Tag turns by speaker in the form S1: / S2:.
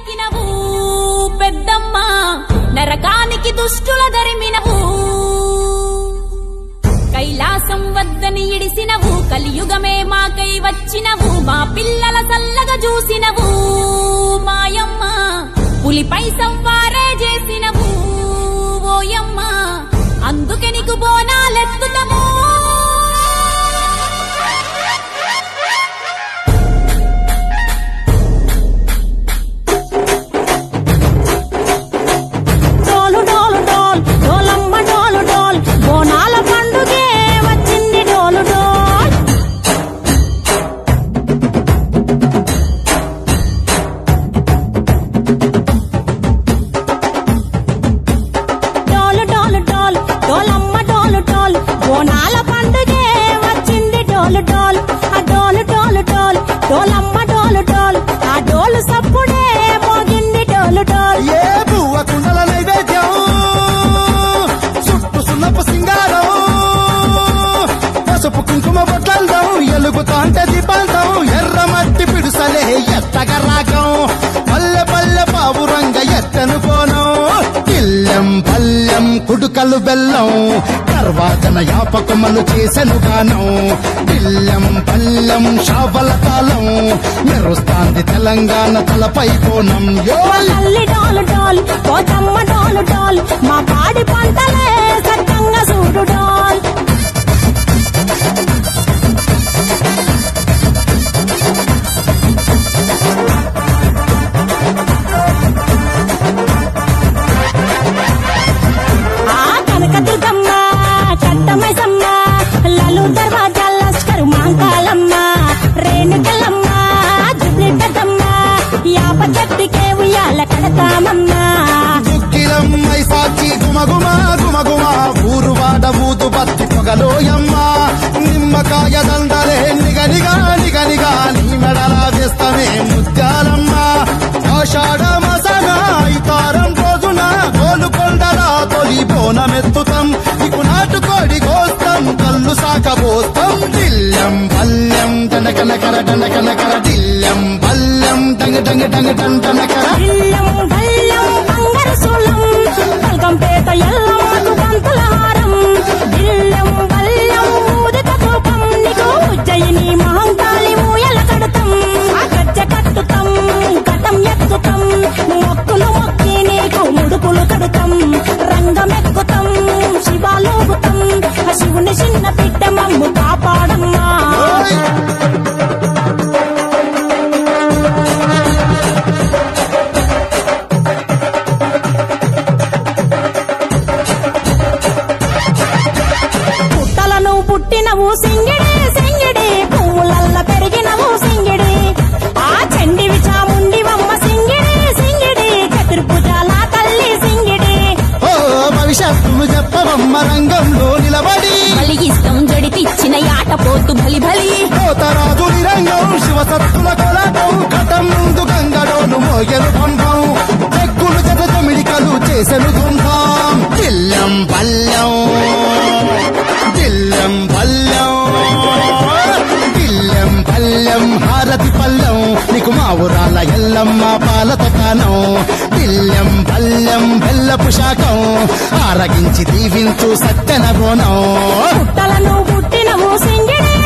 S1: నరికినవు పెద్దమ్మ నరకానికి దుష్టుల దరిమినవు కైలాసం వద్దని ఇడిసినవు కలియుగమే మాకై వచ్చినవు మా పిల్లల చల్లగా చూసినవు మాయమ్మ పులిపై సంవారే చేసినవు ఓయమ్మ అందుకే నీకు బోనాలెత్తుతము
S2: డోలు డోలు డోల్ డోలమ్మ డోలు డోల్ బోనాల పండుగే వచ్చింది డోలు డోల్ డోలు డోలు డోల్ డోలమ్మ డోలు డోల్ బోనాల పండుగే వచ్చింది డోలు డోల్ ఆ డోలు డోలు డోల్ డోలమ్మ డోలు డోల్ ఆ డోలు సప్పుడే మోగింది డోలు డోల్
S3: ఏ బువ్వ కుండల నైవేద్యం చుట్టు సున్నపు సింగారం పసుపు కుంకుమ బొట్లందం ఎలుగుతాంటే దీపాంతం ఎర్ర మట్టి పిడుసలే ఎత్తగ రాగం పల్లె పల్లె పావురంగ ఎత్తను కోణం ఇల్లెం పల్లెం కుడుకలు బెల్లం తర్వాతన యాపకమలు చేసెను గానం ఇల్లెం పల్లెం షావల తాళం మెరుస్తాంది తెలంగాణ తలపై కోణం యో
S2: తల్లి డోలు డోల్ పోచమ్మ డోలు డోల్ మా పాడి పంటలే సక్కంగా చూడు డోల్ ఆ కనకదుర్గమ్మ కట్టమైసమ్మ లలు దర్వాజా లస్కరు మాంకాలమ్మ రేణుకలమ్మ జుబ్లి పెద్దమ్మ యాప చెట్టుకే ఉయ్యాల కడతామమ్మ
S3: దుఃఖిలమ్మై సాచి గుమగుమ గుమగుమ ఊరు వాడ ఊదు బత్తి పొగలోయమ్మ నిమ్మకాయ దండలే నిగనిగా నిగనిగా నీ మెడలా వేస్తమే ముత్యాలమ్మ ఆషాఢ మసన ఇతారం రోజున గోలుకొండల తొలి బోనమెత్తుతాం ఇకు నాటుకోడి కోస్తాం కళ్ళు సాకబోస్తాం దిల్లం పల్లెం దండకనకర దండకనకర దిల్లం పల్లెం డంగ డంగ డంగ డండనకర
S2: ఇల్లం బల్లం బంగారు సూలం పల్కంపేట ఎల్లమ్మకు పంతుల హారం ఇల్లం బల్లం ఊదిత ధూపం నీకు ఉజ్జయిని మహంకాళి ఊయల కడుతాం ఆ గజ్జ కట్టుతాం కటం ఎక్కుతాం మొక్కులు మొక్కి నీకు ముడుపులు కడుతాం రంగమెక్కుతాం శివాలోగుతాం ఆ శివుని చిన్న బిడ్డ మమ్ము కాపాడమ్మా పుట్టలను పుట్టినవు సింగిడి సింగిడి పువ్వులల్ల పెరిగినవు సింగిడి ఆ చండివి చాముండివమ్మ సింగిడి సింగిడి చతుర్భుజాల తల్లి సింగిడి
S3: ఓ భవిష్యత్తును చెప్పవమ్మ రంగంలో నిలబడి
S1: బలిగిస్తాం జడితిచ్చిన యాట పోతు బలి బలి
S3: కోతరాజు నిరంగం శివసత్తుల కొలటం కటం ముందు గంగడోను మోగెను పంపం చెక్కులు జత జమిడికలు చేసెను దుంపం దిల్లం పల్లెం దిల్లం పల్లెం దిల్లం పల్లెం హారతి పల్లెం నీకు మా ఊరాల ఎల్లమ్మ పాలతో కానం దిల్లం పల్లెం బెల్లపు శాఖం ఆరగించి దీవించు సత్తెన బోనం
S2: పుట్టలను పుట్టినవు సింగిడి